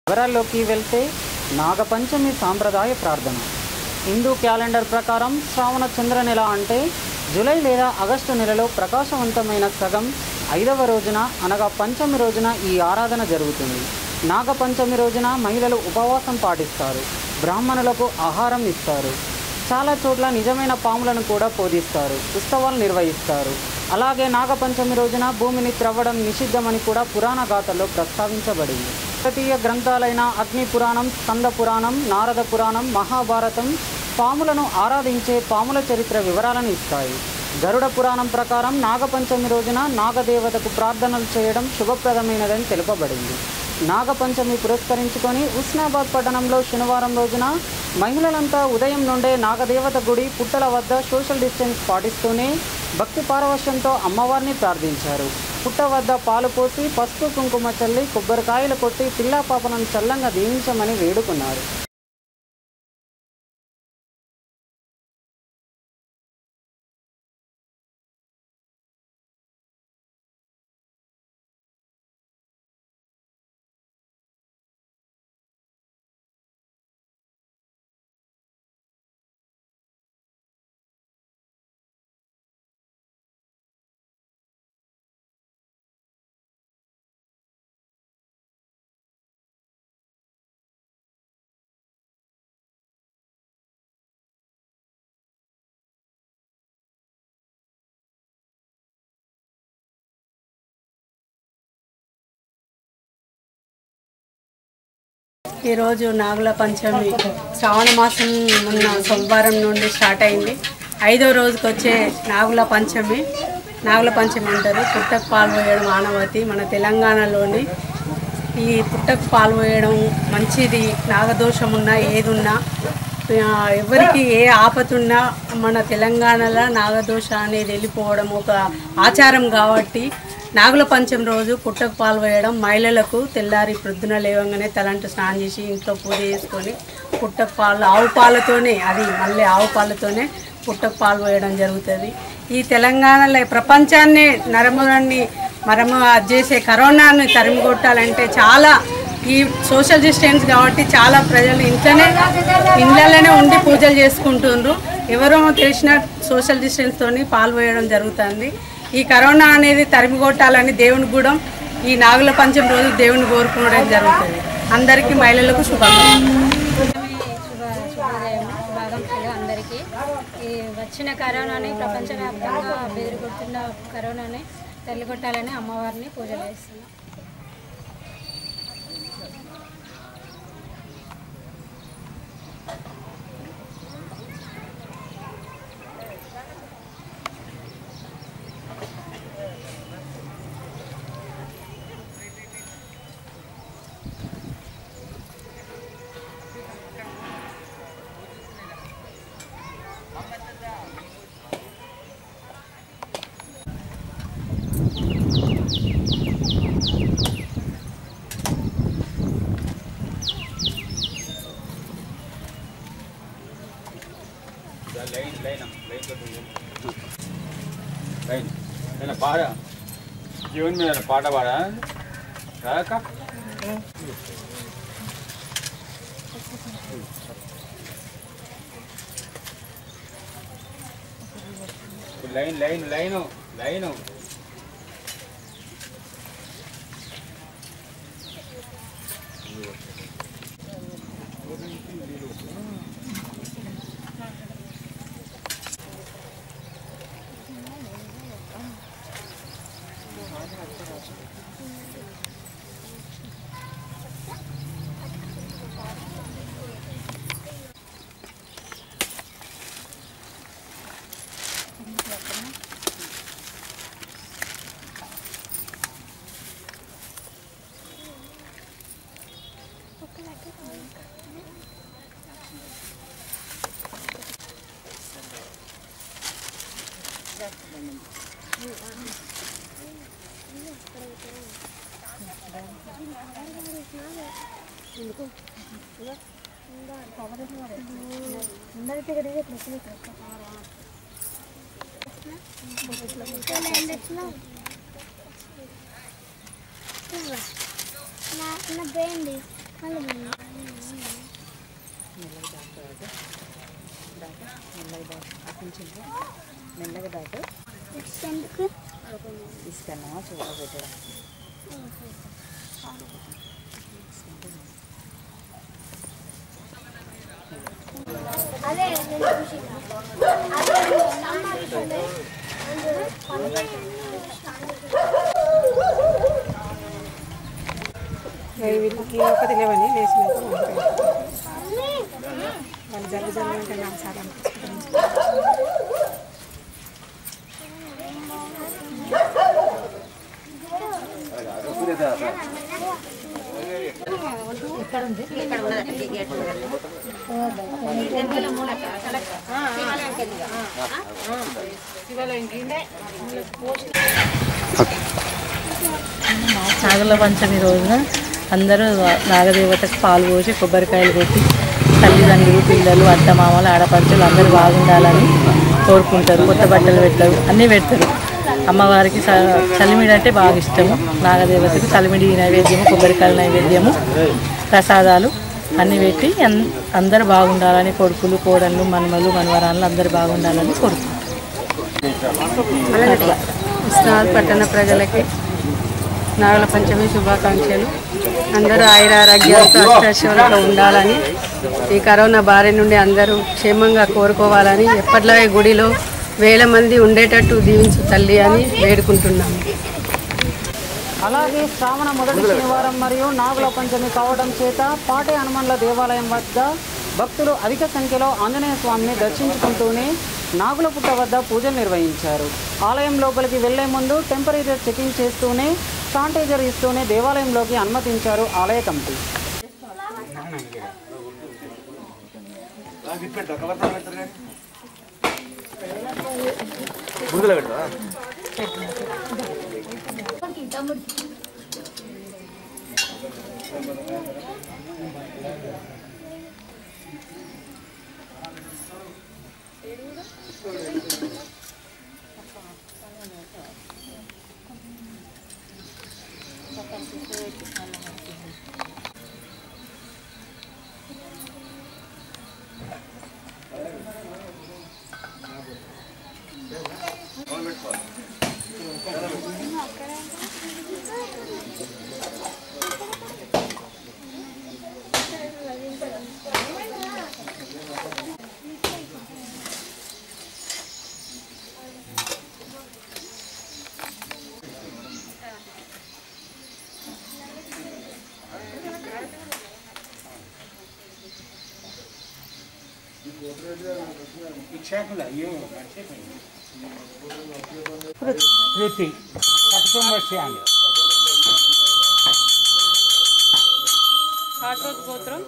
వివరాల్లోకి వెళ్తే నాగపంచమి సాంప్రదాయ ప్రార్థన హిందూ క్యాలెండర్ ప్రకారం శ్రావణ చంద్ర నెల అంటే జూలై లేదా ఆగస్టు నెలలో ప్రకాశవంతమైన సగం ఐదవ రోజున అనగా పంచమి రోజున ఈ ఆరాధన జరుగుతుంది నాగపంచమి రోజున మహిళలు ఉపవాసం పాటిస్తారు బ్రాహ్మణులకు ఆహారం ఇస్తారు చాలా చోట్ల నిజమైన పాములను కూడా పోదిస్తారు ఉత్సవాలు నిర్వహిస్తారు అలాగే నాగపంచమి రోజున భూమిని త్రవ్వడం నిషిద్ధమని కూడా పురాణ గాథల్లో ప్రస్తావించబడింది భారతీయ గ్రంథాలైన అగ్ని పురాణం స్కంద పురాణం నారద పురాణం మహాభారతం పాములను ఆరాధించే పాముల చరిత్ర వివరాలను ఇస్తాయి గరుడ పురాణం ప్రకారం నాగపంచమి రోజున నాగదేవతకు ప్రార్థనలు చేయడం శుభప్రదమైనదని తెలుపబడింది నాగపంచమి పురస్కరించుకొని ఉస్నాబాద్ పట్టణంలో శనివారం రోజున మహిళలంతా ఉదయం నుండే నాగదేవత గుడి పుట్టల వద్ద సోషల్ డిస్టెన్స్ పాటిస్తూనే భక్తి పారవశ్యంతో అమ్మవారిని ప్రార్థించారు పుట్ట వద్ద పాలు పోసి పసుపు కుంకుమ చల్లి కొబ్బరికాయలు కొట్టి పిల్లా పాపలను చల్లంగా దీవించమని వేడుకున్నారు ఈరోజు నాగుల పంచమి శ్రావణ మాసం ఉన్న సోమవారం నుండి స్టార్ట్ అయింది ఐదో రోజుకి వచ్చే నాగుల పంచమి నాగుల పంచమి అంటారు పుట్టకు పాలు పోయడం ఆనవతి మన తెలంగాణలోని ఈ పుట్టకు పాలు పోయడం మంచిది నాగదోషం ఉన్నా ఏదున్నా ఆ, ఎవరికి ఏ ఆపతున్నా మన తెలంగాణలో నాగదోష అనేది వెళ్ళిపోవడం ఒక ఆచారం కాబట్టి నాగుల పంచమి రోజు పుట్టకు పాలు వేయడం మహిళలకు తెల్లారి ప్రొద్దున లేవగానే తలంటు స్నానం చేసి ఇంట్లో పూజ చేసుకొని పుట్టకు పాలు ఆవు పాలతోనే అది మళ్ళీ ఆవు పాలతోనే పుట్టకు పాలు వేయడం జరుగుతుంది ఈ తెలంగాణలో ప్రపంచాన్ని నరమురాన్ని మరమ చేసే కరోనాను తరిమి కొట్టాలంటే చాలా ఈ సోషల్ డిస్టెన్స్ కాబట్టి చాలా ప్రజలు ఇంట్లోనే ఇళ్ళలోనే ఉండి పూజలు చేసుకుంటుండ్రు ఎవరో తెలిసిన సోషల్ డిస్టెన్స్తోని పాల్పోయడం జరుగుతుంది ఈ కరోనా అనేది తరిమి కొట్టాలని దేవుని కూడా ఈ నాగుల పంచం రోజు దేవుని కోరుకోవడం జరుగుతుంది అందరికీ మహిళలకు శుభాకాంక్షలు శుభ శుభోదయం శుభాకాంక్షలు అందరికీ ఈ వచ్చిన కరోనాని ప్రపంచవ్యాప్తంగా బెదిరికొడుతున్న కరోనాని తల్లికొట్టాలని అమ్మవారిని పూజలు చేస్తున్నాం లైన్ లైన్ లైన్ లైన్ నేను పాడ జీవన్ మీద పాట పాడా రాక లైన్ లైన్ లైన్ లైన్ నా నా పోయింది మళ్ళీ కొంచెం మెల్లగా దాటు తీసుకెళ్ళామా చూడబెట్టడం వీళ్ళకి ఒకటి లేవని వేసినాక వాళ్ళు జరుగు జరుగు అంటే నాకు చాలా అనిపిస్తుంది నాగుల పంచమి రోజున అందరూ నాగదేవతకు పాలు పోసి కొబ్బరికాయలు కొట్టి తల్లిదండ్రులు పిల్లలు అత్తమామలు ఆడపడుచులు అందరూ బాగుండాలని కోరుకుంటారు కొత్త బట్టలు పెడతారు అన్నీ పెడతారు అమ్మవారికి చ- చలిమిడి అంటే బాగా ఇష్టము నాగదేవతకు చలిమిడి నైవేద్యము కొబ్బరికాయల నైవేద్యము ప్రసాదాలు అన్నీ పెట్టి అన్- అందరూ బాగుండాలని కొడుకులు కోడళ్ళు మనమలు మనవరాళ్ళు అందరూ బాగుండాలని కోరుకుంటారు అట్లా ఇస్నాల్ పట్టణ ప్రజలకి నాగల పంచమి శుభాకాంక్షలు అందరూ ఆయురారోగ్యాలతో అష్టాశ్వరంతో ఉండాలని ఈ కరోనా బారి నుండి అందరూ క్షేమంగా కోరుకోవాలని ఎప్పట్లాగే గుడిలో వేల మంది ఉండేటట్టు దీవించు తల్లి అని వేడుకుంటున్నాము అలాగే శ్రావణ మొదటి శనివారం మరియు నాగుల పంచమి కావడం చేత పాటే హనుమన్ల దేవాలయం వద్ద భక్తులు అధిక సంఖ్యలో ఆంజనేయ స్వామిని దర్శించుకుంటూనే నాగుల పుట్ట వద్ద పూజలు నిర్వహించారు ఆలయం లోపలికి వెళ్లే ముందు టెంపరేచర్ చెకింగ్ చేస్తూనే శానిటైజర్ ఇస్తూనే దేవాలయంలోకి అనుమతించారు ఆలయ కమిటీ కృతి కుటుంబశ్యాలు గోత్రం